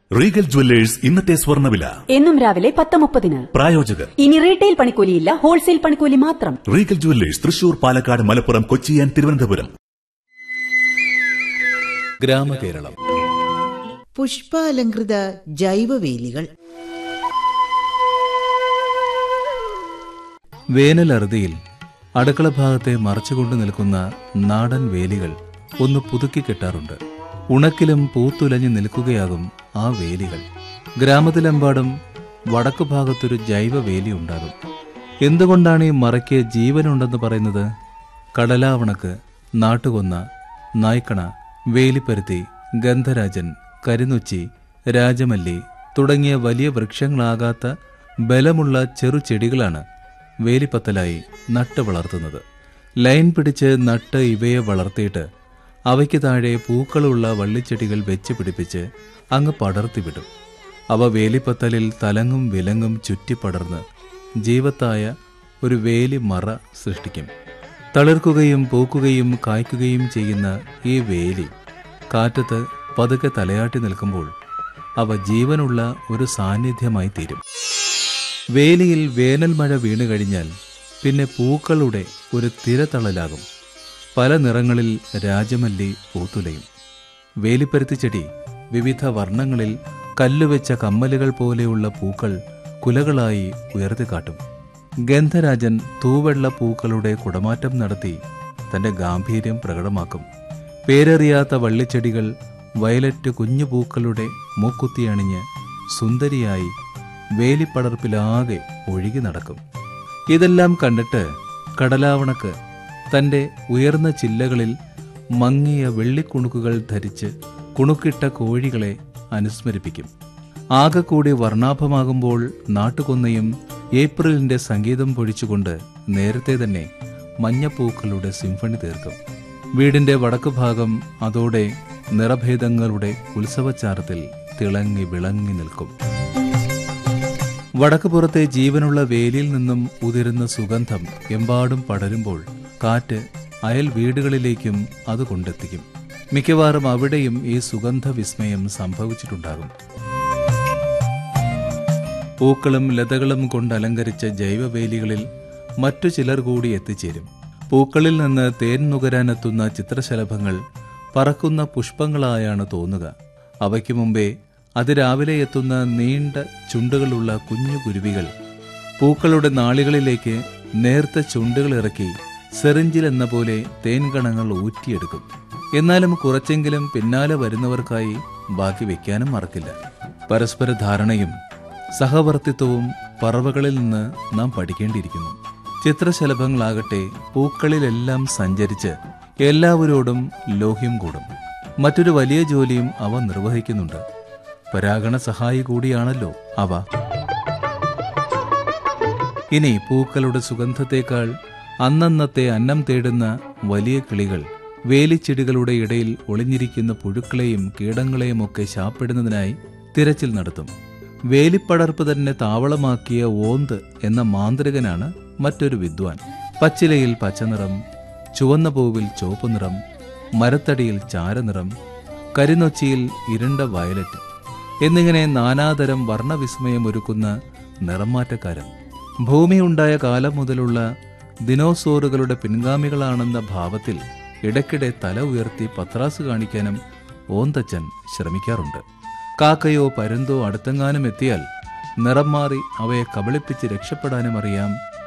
Regal jewellers ഇന്നത്തെ സ്വർണ്ണവില എന്നും രാവിലെ പത്ത് മുപ്പതിന് പ്രായോജകർ ഇനി റീറ്റെയിൽ പണിക്കൂലിയില്ല ഹോൾസെയിൽ പണിക്കൂലി മാത്രം Regal jewellers Thrissur Palakkad Malappuram Kochi and Thiruvananthapuram ഗ്രാമകേരളം പുഷ്പാലങ്കൃത ജൈവവേലികൾ വേനലറുതിയിൽ അടുക്കള ഭാഗത്തെ മറച്ചുകൊണ്ട് നിൽക്കുന്ന നാടൻ വേലികൾ ഒന്ന് പുതുക്കി കെട്ടാറുണ്ട് ഉണക്കിലും പൂത്തുലഞ്ഞു നിൽക്കുകയാകും ആ വേലികൾ ഗ്രാമത്തിലെമ്പാടും വടക്കു ഭാഗത്തൊരു ജൈവ വേലി ഉണ്ടാകും എന്തുകൊണ്ടാണ് ഈ മറയ്ക്ക് ജീവനുണ്ടെന്ന് പറയുന്നത് കടലാവണക്ക് നാട്ടുകൊന്ന നായ്ക്കണ വേലിപ്പരുത്തി ഗന്ധരാജൻ കരിനുച്ചി രാജമല്ലി തുടങ്ങിയ വലിയ വൃക്ഷങ്ങളാകാത്ത ബലമുള്ള ചെറു ചെടികളാണ് വേലിപ്പത്തലായി നട്ട് വളർത്തുന്നത് ലൈൻ പിടിച്ച് നട്ട് ഇവയെ വളർത്തിയിട്ട് അവയ്ക്ക് താഴെ പൂക്കളുള്ള വള്ളിച്ചെടികൾ വെച്ച് പിടിപ്പിച്ച് അങ്ങ് പടർത്തിവിടും അവ വേലിപ്പത്തലിൽ തലങ്ങും വിലങ്ങും ചുറ്റിപ്പടർന്ന് ജീവത്തായ ഒരു വേലി മറ സൃഷ്ടിക്കും തളിർക്കുകയും പൂക്കുകയും കായ്ക്കുകയും ചെയ്യുന്ന ഈ വേലി കാറ്റത്ത് പതുക്കെ തലയാട്ടി നിൽക്കുമ്പോൾ അവ ജീവനുള്ള ഒരു സാന്നിധ്യമായി തീരും വേലിയിൽ വേനൽ മഴ വീണു കഴിഞ്ഞാൽ പിന്നെ പൂക്കളുടെ ഒരു തിരതളലാകും പല നിറങ്ങളിൽ രാജമല്ലി പൂത്തുലയും വേലിപ്പരുത്തി ചെടി വിവിധ വർണ്ണങ്ങളിൽ കല്ലുവെച്ച കമ്മലുകൾ പോലെയുള്ള പൂക്കൾ കുലകളായി ഉയർത്തിക്കാട്ടും ഗന്ധരാജൻ തൂവെള്ള പൂക്കളുടെ കുടമാറ്റം നടത്തി തന്റെ ഗാംഭീര്യം പ്രകടമാക്കും പേരറിയാത്ത വള്ളിച്ചെടികൾ വയലറ്റ് കുഞ്ഞു പൂക്കളുടെ മൂക്കുത്തിയണിഞ്ഞ് സുന്ദരിയായി വേലിപ്പടർപ്പിലാകെ ഒഴുകി നടക്കും ഇതെല്ലാം കണ്ടിട്ട് കടലാവണക്ക് തന്റെ ഉയർന്ന ചില്ലകളിൽ മങ്ങിയ വെള്ളിക്കുണുക്കുകൾ ധരിച്ച് കുണുക്കിട്ട കോഴികളെ അനുസ്മരിപ്പിക്കും ആകെ കൂടി വർണ്ണാഭമാകുമ്പോൾ നാട്ടുകൊന്നയും ഏപ്രിലിന്റെ സംഗീതം പൊഴിച്ചുകൊണ്ട് നേരത്തെ തന്നെ മഞ്ഞപ്പൂക്കളുടെ സിംഫണി തീർക്കും വീടിന്റെ വടക്കു ഭാഗം അതോടെ നിറഭേദങ്ങളുടെ ഉത്സവച്ചാരത്തിൽ തിളങ്ങി വിളങ്ങി നിൽക്കും വടക്കുപുറത്തെ ജീവനുള്ള വേലിയിൽ നിന്നും ഉതിരുന്ന സുഗന്ധം എമ്പാടും പടരുമ്പോൾ കാറ്റ് അയൽ വീടുകളിലേക്കും അത് കൊണ്ടെത്തിക്കും മിക്കവാറും അവിടെയും ഈ സുഗന്ധ വിസ്മയം സംഭവിച്ചിട്ടുണ്ടാകും പൂക്കളും ലതകളും കൊണ്ട് അലങ്കരിച്ച ജൈവവേലികളിൽ മറ്റു ചിലർ കൂടി എത്തിച്ചേരും പൂക്കളിൽ നിന്ന് തേൻ നുകരാനെത്തുന്ന ചിത്രശലഭങ്ങൾ പറക്കുന്ന പുഷ്പങ്ങളായാണ് തോന്നുക അവയ്ക്ക് മുമ്പേ അതിരാവിലെ എത്തുന്ന നീണ്ട ചുണ്ടുകളുള്ള കുഞ്ഞു കുരുവികൾ പൂക്കളുടെ നാളികളിലേക്ക് നേർത്ത ചുണ്ടുകൾ ഇറക്കി സെറിഞ്ചിൽ എന്ന പോലെ തേൻകണങ്ങൾ ഊറ്റിയെടുക്കും എന്നാലും കുറച്ചെങ്കിലും പിന്നാലെ വരുന്നവർക്കായി ബാക്കി വെക്കാനും മറക്കില്ല പരസ്പര ധാരണയും സഹവർത്തിത്വവും പറവകളിൽ നിന്ന് നാം പഠിക്കേണ്ടിയിരിക്കുന്നു ചിത്രശലഭങ്ങളാകട്ടെ പൂക്കളിലെല്ലാം സഞ്ചരിച്ച് എല്ലാവരോടും ലോഹ്യം കൂടും മറ്റൊരു വലിയ ജോലിയും അവ നിർവഹിക്കുന്നുണ്ട് പരാഗണ സഹായി കൂടിയാണല്ലോ അവ ഇനി പൂക്കളുടെ സുഗന്ധത്തേക്കാൾ അന്നന്നത്തെ അന്നം തേടുന്ന വലിയ കിളികൾ വേലിച്ചെടികളുടെ ഇടയിൽ ഒളിഞ്ഞിരിക്കുന്ന പുഴുക്കളെയും കീടങ്ങളെയും ഒക്കെ ശാപ്പിടുന്നതിനായി തിരച്ചിൽ നടത്തും വേലിപ്പടർപ്പ് തന്നെ താവളമാക്കിയ ഓന്ത് എന്ന മാന്ത്രികനാണ് മറ്റൊരു വിദ്വാൻ പച്ചിലയിൽ പച്ചനിറം ചുവന്ന പൂവിൽ ചുവപ്പ് നിറം മരത്തടിയിൽ ചാരനിറം കരിനൊച്ചിയിൽ ഇരുണ്ട വയലറ്റ് എന്നിങ്ങനെ നാനാതരം വർണ്ണവിസ്മയം ഒരുക്കുന്ന നിറമാറ്റക്കാരൻ ഭൂമിയുണ്ടായ കാലം മുതലുള്ള ദിനോസോറുകളുടെ പിൻഗാമികളാണെന്ന ഭാവത്തിൽ ഇടയ്ക്കിടെ തല ഉയർത്തി പത്രാസ് കാണിക്കാനും ഓന്തച്ചൻ ശ്രമിക്കാറുണ്ട് കാക്കയോ പരുന്തോ അടുത്തെങ്ങാനും എത്തിയാൽ നിറം മാറി അവയെ കബളിപ്പിച്ച് രക്ഷപ്പെടാനും അറിയാം